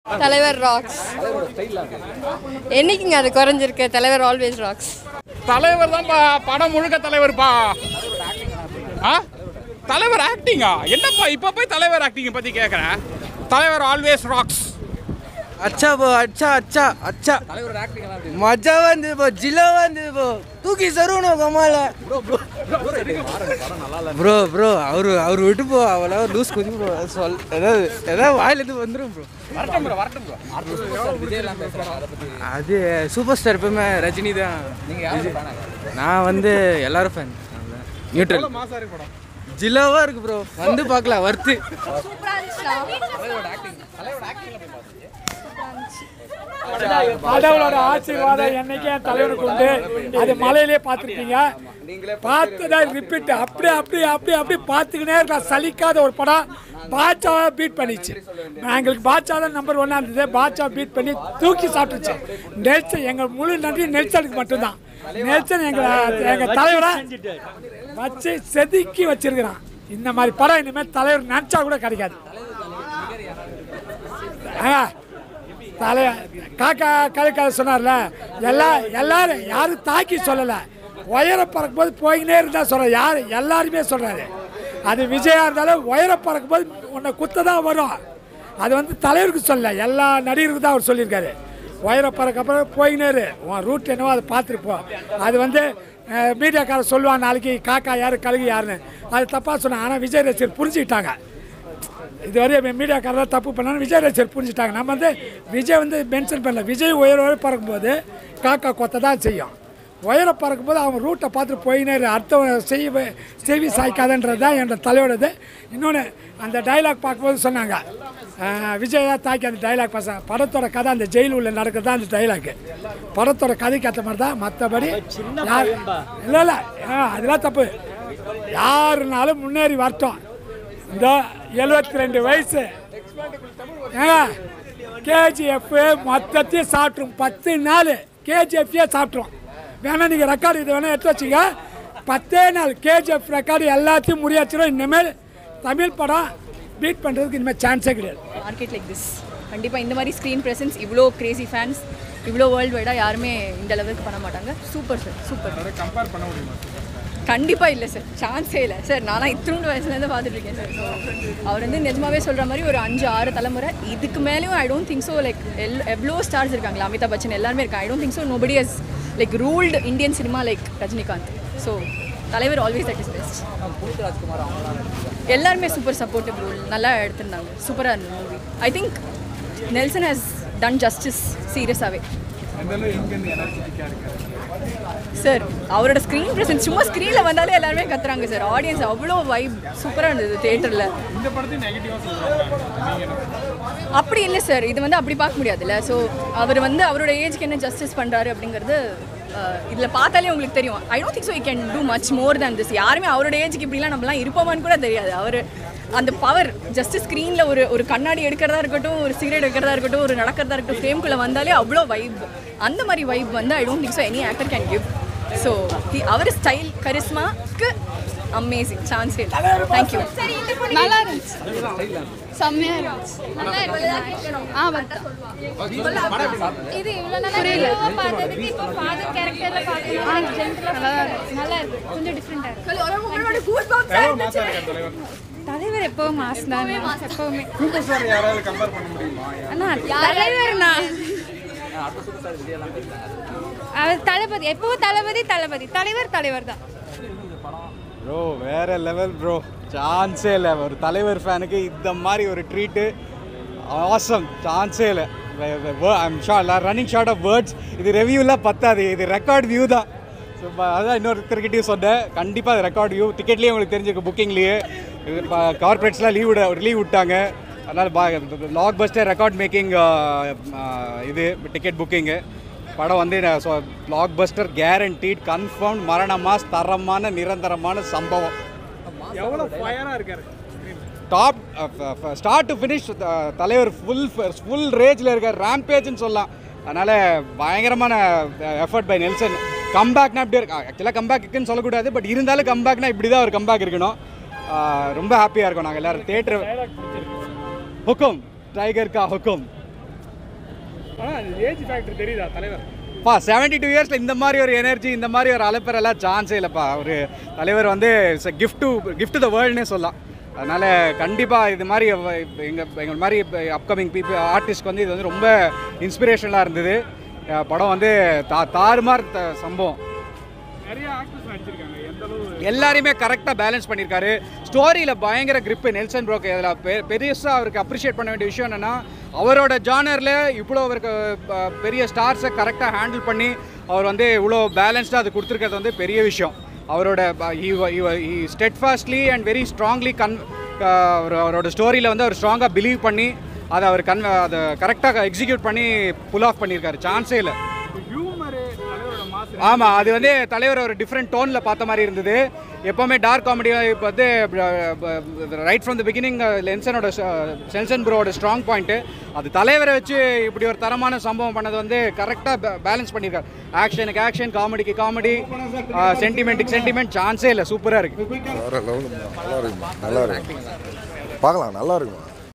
தலைவர் ராக்ஸ் என்னைக்குங்க அது குறைஞ்சிருக்கு தலைவர் ஆல்வேஸ் ராக்ஸ் தலைவர் தான் படம் முழுக்க தலைவர்ப்பா ஆ தலைவர் ஆக்டிங்கா என்னப்பா இப்போ போய் தலைவர் ஆக்டிங்கை பற்றி கேட்குறேன் தலைவர் ஆல்வேஸ் ராக்ஸ் அச்சா போ அச்சா அச்சா அச்சா மஜா வந்து போ ஜிலோ வந்து போ தூக்கி சருவணும் கமால ப்ரோ ப்ரோ அவரு அவர் விட்டு போ அவள லூஸ் குதி ப்ரோ சொல் ஏதாவது ஏதாவது வாயிலிருந்து வந்துடும் ப்ரோ வரட்டும் ப்ரோ வரட்டும் ப்ரோ அது சூப்பர் ஸ்டார் எப்பவுமே ரஜினி தான் நான் வந்து எல்லாரும் ஃபேன் நியூட்ரல் ஜிலோவா இருக்கு ப்ரோ வந்து பார்க்கலாம் வர்த்து கடவுளோட ஆசீர்வாதம் என்னைக்கே என் தலைவருக்கு உண்டு அது மலையிலே பார்த்துருப்பீங்க பார்த்ததா ரிப்பீட் அப்படியே அப்படியே அப்படியே அப்படியே பார்த்துக்கினே இருக்கலாம் சலிக்காத ஒரு படம் பாட்சாவை பீட் பண்ணிச்சு எங்களுக்கு பாட்சா தான் நம்பர் ஒன்னா இருந்தது பாட்சா பீட் பண்ணி தூக்கி சாப்பிட்டுச்சு நெல்சன் எங்கள் முழு நன்றி நெல்சனுக்கு மட்டும்தான் நெல்சன் எங்களை எங்கள் தலைவரை வச்சு செதுக்கி வச்சிருக்கிறான் இந்த மாதிரி படம் இனிமேல் தலைவர் நினச்சா கூட கிடைக்காது ஆ தலை காக்கா கலைக்காத சொன்னார்ல எல்லா எல்லாரும் யாரும் தாக்கி சொல்லலை உயர பறக்கும்போது போய்கினே இருந்தா சொல்ற யார் எல்லாருமே சொல்றாரு அது விஜயா இருந்தாலும் உயர பறக்கும்போது உன்னை குத்த தான் வரும் அது வந்து தலைவருக்கு சொல்ல எல்லா நடிகருக்கும் தான் அவர் சொல்லியிருக்காரு உயர பறக்கப்புறம் போய்கினே இரு உன் ரூட் என்னவோ அதை பார்த்துட்டு போ அது வந்து அஹ், மீடியாக்காரர் சொல்லுவான் நாளைக்கு காக்கா யார் கழுகு யாருன்னு அது தப்பாக சொன்னான் ஆனால் விஜய் ரசிகர் புரிஞ்சுக்கிட்டாங்க இதுவரை மீடியாக்காரர் தப்பு பண்ணாலும் விஜய் ரசிகர் புரிஞ்சுட்டாங்க நம்ம வந்து விஜய் வந்து மென்ஷன் பண்ணல விஜய் உயர உயர பறக்கும்போது காக்கா கொத்த தான் செய்யும் உயர பறக்கும்போது அவன் ரூட்டை பார்த்துட்டு போயினே இரு. அடுத்தவன் செய்வ செவி சாய்க்காதன்றது தான் என்னோட தலையோடது இன்னொன்று அந்த டைலாக் பார்க்கும்போது சொன்னாங்க அஹ், விஜய் தான் தாக்கி அந்த டைலாக் பசங்க படத்தோட கதை அந்த ஜெயில் உள்ள நடக்கிறது தான் அந்த டைலாக் படத்தோட கதைக்கு ஏற்ற மாதிரி தான் மற்றபடி யார் இல்லை இல்லை அதெல்லாம் தப்பு யாருனாலும் முன்னேறி வரட்டும் இந்த எழுபத்தி ரெண்டு வயசு கேஜிஎஃப் மொத்தத்தையும் சாப்பிட்ரும் பத்து நாள் கேஜிஎஃப்ஏ சாப்பிட்ரும் வேணா நீங்கள் ரெக்கார்டு இது வேணால் எடுத்து வச்சுங்க பத்தே நாள் கேஜிஎஃப் ரெக்கார்டு எல்லாத்தையும் முடியாச்சிரும் இனிமேல் தமிழ் படம் பீட் பண்ணுறதுக்கு இனிமேல் சான்ஸே கிடையாது மார்க்கெட் லைக் திஸ் கண்டிப்பாக இந்த மாதிரி ஸ்க்ரீன் ப்ரெசன்ஸ் இவ்வளோ கிரேசி ஃபேன்ஸ் இவ்வளோ வேர்ல்டு வைடாக யாருமே இந்த லெவலுக்கு பண்ண மாட்டாங்க சூப்பர் சார் சூப்பர் கம்பேர் பண்ண முடியுமா கண்டிப்பாக இல்லை சார் சான்ஸே இல்லை சார் நானும் இத்தினோண்டு வயசுலேருந்து பார்த்துட்டு இருக்கேன் சார் ஸோ அவர் வந்து நிஜமாவே சொல்கிற மாதிரி ஒரு அஞ்சு ஆறு தலைமுறை இதுக்கு மேலேயும் I don't think so like எல் எவ்வளோ ஸ்டார்ஸ் இருக்காங்களா அமிதாப் பச்சன் எல்லாருமே இருக்காங்க I don't think so nobody has like ruled Indian cinema like Rajinikanth so தலைவர் ஆல்வேஸ் தட் இஸ் பெஸ்ட் எல்லாருமே சூப்பர் சப்போர்ட்டிவ் ரோல் நல்லா எடுத்திருந்தாங்க சூப்பராக இருந்தது movie I think Nelson has done justice சீரியஸாகவே சார் அவரோட ஸ்க்ரீன் ப்ரெசன்ஸ் சும்மா ஸ்க்ரீனில் வந்தாலே எல்லாருமே கத்துறாங்க சார் ஆடியன்ஸ் அவ்வளோ வைப் சூப்பராக இருந்தது தேட்டரில் இந்த படத்தையும் நெகட்டிவாக சொல்கிறாங்க அப்படி இல்லை சார் இது வந்து அப்படி பார்க்க முடியாதுல்ல ஸோ அவர் வந்து அவரோட ஏஜ்க்கு என்ன ஜஸ்டிஸ் பண்ணுறாரு அப்படிங்கிறது இதில் பார்த்தாலே உங்களுக்கு தெரியும் I don't think so you can do much more than this யாருமே அவரோட ஏஜ்க்கு இப்படிலாம் நம்மலாம் இருப்போமான்னு கூட தெரியாது அவர் அந்த பவர் ஜஸ்ட் ஸ்க்ரீனில் ஒரு ஒரு கண்ணாடி எடுக்கிறதா இருக்கட்டும் ஒரு சிகரெட் எடுக்கிறதா இருக்கட்டும் ஒரு நடக்கிறதா இருக்கட்டும் ஃப்ரேம்குள்ளே வந்தாலே அவ்வளோ வைப் அந்த மாதிரி வைப் வந்து I don't think so any actor can give so அவர் ஸ்டைல் கரிஸ்மாக்கு அமேசிங் சான்ஸே தேங்க்யூ நல்லா இருந்துச்சு செம்மையா இருந்துச்சு ஆ பார்த்தா இது இவ்வளோ நல்லா புரியல பார்த்ததுக்கு இப்போ ஃபாதர் கேரக்டரில் பார்க்கணும் நல்லா நல்லா இருக்கு கொஞ்சம் டிஃப்ரெண்டாக தலைவர் எப்பவும் மாஸ் தான் எப்பவுமே சூப்பர் ஸ்டார் யாராவது கம்பேர் பண்ண முடியுமா அண்ணா தலைவர்ண்ணா அவர் தளபதி எப்பவும் தளபதி தளபதி தலைவர் தலைவர் தான் ப்ரோ வேற லெவல் ப்ரோ சான்ஸே இல்லை ஒரு தலைவர் ஃபேனுக்கு இந்த மாதிரி ஒரு ட்ரீட்டு ஆசம் சான்ஸே இல்லை ஐம் ஷா ரன்னிங் ஷார்ட் ஆஃப் வேர்ட்ஸ் இது ரெவியூலாம் பத்தாது இது ரெக்கார்ட் வியூ தான் ஸோ அதான் இன்னொருத்தர்கிட்டையும் சொன்னேன் கண்டிப்பாக அது ரெக்கார்ட் வியூ டிக்கெட்லேயே உங்களுக்கு தெரிஞ்சிருக்கு புக்கிங்லேயே கார்பரேட்ஸ்லாம் லீவ் விட லீவ் விட்டாங்க அதனால் லாக் பஸ்டர் ரெக்கார்ட் மேக்கிங் இது டிக்கெட் புக்கிங்கு படம் வந்து லாக் பஸ்டர் கேரண்டீட் கன்ஃபார்ம் மரண மாஸ் தரமான நிரந்தரமான சம்பவம் எவ்வளோ ஃபயராக இருக்காரு டாப் ஸ்டார்ட் டு ஃபினிஷ் தலைவர் ஃபுல் ஃபுல் ரேஜில் இருக்கார் ரேம்பேஜ்னு சொல்லலாம் அதனால் பயங்கரமான எஃபர்ட் பை நெல்சன் கம்பேக்னா இப்படி இருக்கு ஆக்சுவலாக கம்பேக் இருக்குன்னு சொல்லக்கூடாது பட் இருந்தாலும் கம்பேக்னா இப்படி தான் ஒரு கம்பேக் இருக்கணும் ஆஹ் ரொம்ப ஹாப்பியாக இருக்கோம் நாங்கள் எல்லோரும் தேட்டர் ஹுக்கும் டைகர் கா ஹுக்கும் ஏஜ் ஃபேக்டர் தெரியுதா தலைவர் பா செவன்டி டூ இயர்ஸில் இந்த மாதிரி ஒரு எனர்ஜி இந்த மாதிரி ஒரு அலப்பரெல்லாம் சான்ஸே இல்லைப்பா ஒரு தலைவர் வந்து it's gift to gift the வேர்ல்ட்னே சொல்லலாம் அதனால் கண்டிப்பாக இது மாதிரி எங்கள் எங்கள் மாதிரி அப்கமிங் பீப்புள் ஆர்டிஸ்ட்க்கு வந்து இது வந்து ரொம்ப இன்ஸ்பிரேஷனலாக இருந்தது அஹ் படம் வந்து தா தாறுமாறு த சம்பவம் நிறைய ஆக்டர்ஸ் நடிச்சிருக்காங்க எந்த அளவு எல்லாரையுமே கரெக்டாக பேலன்ஸ் பண்ணியிருக்காரு ஸ்டோரியில் பயங்கர grip நெல்சன் ப்ரோக்கு இதில் பெ பெருசாக அவருக்கு அப்ரிஷியேட் பண்ண வேண்டிய விஷயம் என்னென்னா அவரோட ஜானரில் இவ்வளோ அவருக்கு அஹ், பெரிய ஸ்டார்ஸை கரெக்டாக ஹேண்டில் பண்ணி அவர் வந்து இவ்வளோ பேலன்ஸ்டாக அது கொடுத்துருக்கிறது வந்து பெரிய விஷயம் அவரோட steadfastly and very strongly கன் அவரோட ஸ்டோரியில் வந்து அவர் ஸ்ட்ராங்காக பிலீவ் பண்ணி அதை அவர் கன் அதை கரெக்டாக எக்ஸிக்யூட் பண்ணி புல் ஆஃப் பண்ணியிருக்காரு சான்ஸே இல்லை ஹியூமரு தலைவரோட மாசு ஆமாம் அது வந்து தலைவர் ஒரு டிஃப்ரெண்ட் டோனில் பார்த்த மாதிரி இருந்தது எப்போவுமே டார்க் காமெடி இப்போ வந்து ரைட் ஃப்ரம் த பிகினிங் லென்சனோட சென்சன் ப்ரோவோட ஸ்ட்ராங் பாயிண்ட்டு அது தலைவரை வச்சு இப்படி ஒரு தரமான சம்பவம் பண்ணது வந்து கரெக்டாக பேலன்ஸ் பண்ணியிருக்காரு ஆக்ஷனுக்கு ஆக்ஷன் காமெடிக்கு காமெடி சென்டிமெண்ட்டுக்கு சென்டிமெண்ட் சான்ஸே இல்லை சூப்பராக இருக்குது வேற லெவலுங்க நல்லா இருக்குமா நல்லா இருக்கும் பார்க்கலாம் நல்லா இருக்குமா